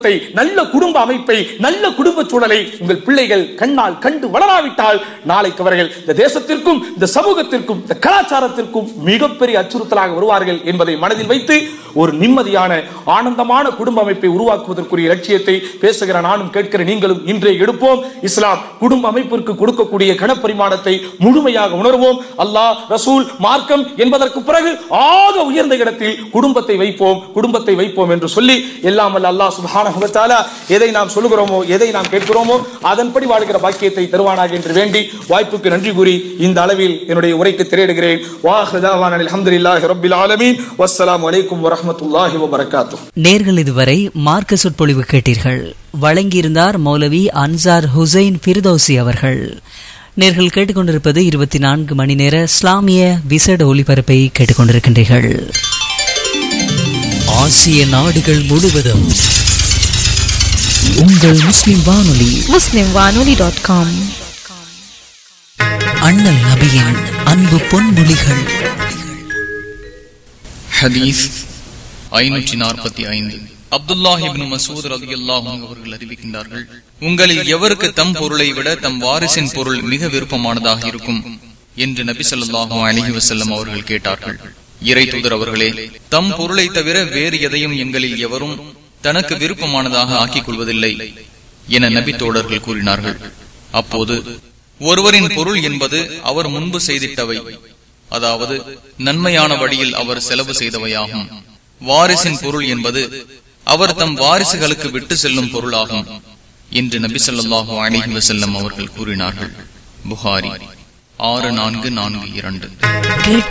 நல்ல குடும்ப அமைப்பை நல்ல குடும்ப சூழலை உங்கள் பிள்ளைகள் கண்ணால் கண்டு வளராவிட்டால் நாளைக்கு அவர்கள் இந்த தேசத்திற்கும் இந்த சமூகத்திற்கும் இந்த கலாச்சாரத்திற்கும் மிகப்பெரிய அச்சுறுத்தலாக வருவார்கள் என்பதை மனதில் வைத்து ஒரு நிம்மதியான ஆனந்தமான குடும்ப அமைப்பை உருவாக்குவதற்குரிய லட்சியத்தை பேசுகிற நானும் கேட்கிற நீங்களும் இன்றே எடுப்போம் இஸ்லாம் குடும்ப அமைப்பிற்கு கொடுக்கக்கூடிய கணப்பரிமாணத்தை முழுமையாக உணர்வோம் அல்லாஹ் ரசூல் மார்க்கம் என்பதற்கு பிறகு ஆக உயர்ந்த இடத்தில் குடும்பத்தை வைப்போம் குடும்பத்தை வைப்போம் என்று சொல்லி எல்லாம் வல்ல அல்லாஹ் சுப்ஹானஹு வ தஆலா எதை நாம் சொல்லுகிறோமோ எதை நாம் கேட்கிறோமோ அதன்படி வாழ்கிற பாக்கியத்தை தருவானாக என்று வேண்டி வாய்ப்புக்கு நன்றி கூறி இந்த அளவில் என்னுடைய உரைக்கு திரையிடுகிறேன் வாஹ்ரதாவான அல்ஹம்துலில்லாஹி ரப்பில் ஆலமீன் வஸ்ஸலாமு அலைக்கும் வரஹ்மத்துல்லாஹி வ பரக்காத்துஹு நேர்கள் இதுவரை மார்க்க சொற்பொழிவு கேட்டீர்கள் வழங்கியிருந்தார் மௌலவி அன்சார் ஹுசைன் ஃபிர்தௌசி அவர்கள் நேர்கள் கேட்டுக்கொண்டிருப்பது இருபத்தி நான்கு மணி நேர இஸ்லாமிய விசேட ஒலிபரப்பை கேட்டுக்கொண்டிருக்கின்றீர்கள் ஆசிய நாடுகள் முழுவதும் உங்கள் முஸ்லிம் வானொலி muslimwanoli.com அண்ணல் நபியின் அன்பு பொன்மொழிகள் ஹதீஸ் ஐநூற்றி நாற்பத்தி ஐந்து அப்துல்லாஹ் இப்னு மசூத் ரலியல்லாஹு அன்ஹு அவர்கள் அறிவிக்கின்றார்கள் உங்களில் எவருக்கு தம் பொருளை விட தம் வாரிசின் பொருள் மிக விருப்பமானதாக இருக்கும் என்று நபி ஸல்லல்லாஹு அலைஹி வஸல்லம் அவர்கள் கேட்டார்கள் இறை தூதர் அவர்களே தம் பொருளை தவிர வேறு எதையும் எங்களில் எவரும் தனக்கு விருப்பமானதாக ஆக்கிக் கொள்வதில்லை என நபி தோழர்கள் கூறினார்கள் அப்போது ஒருவரின் பொருள் என்பது அவர் முன்பு செய்திட்டவை அதாவது நன்மையான வழியில் அவர் செலவு செய்தவையாகும் வாரிசின் பொருள் என்பது அவர் தம் வாரிசுகளுக்கு விட்டு செல்லும் பொருளாகும் என்று நபி ஸல்லல்லாஹு அலைஹி வஸல்லம் அவர்கள் கூறினார்கள் புகாரி ஆறு நான்கு நான்கு இரண்டு கேட்ட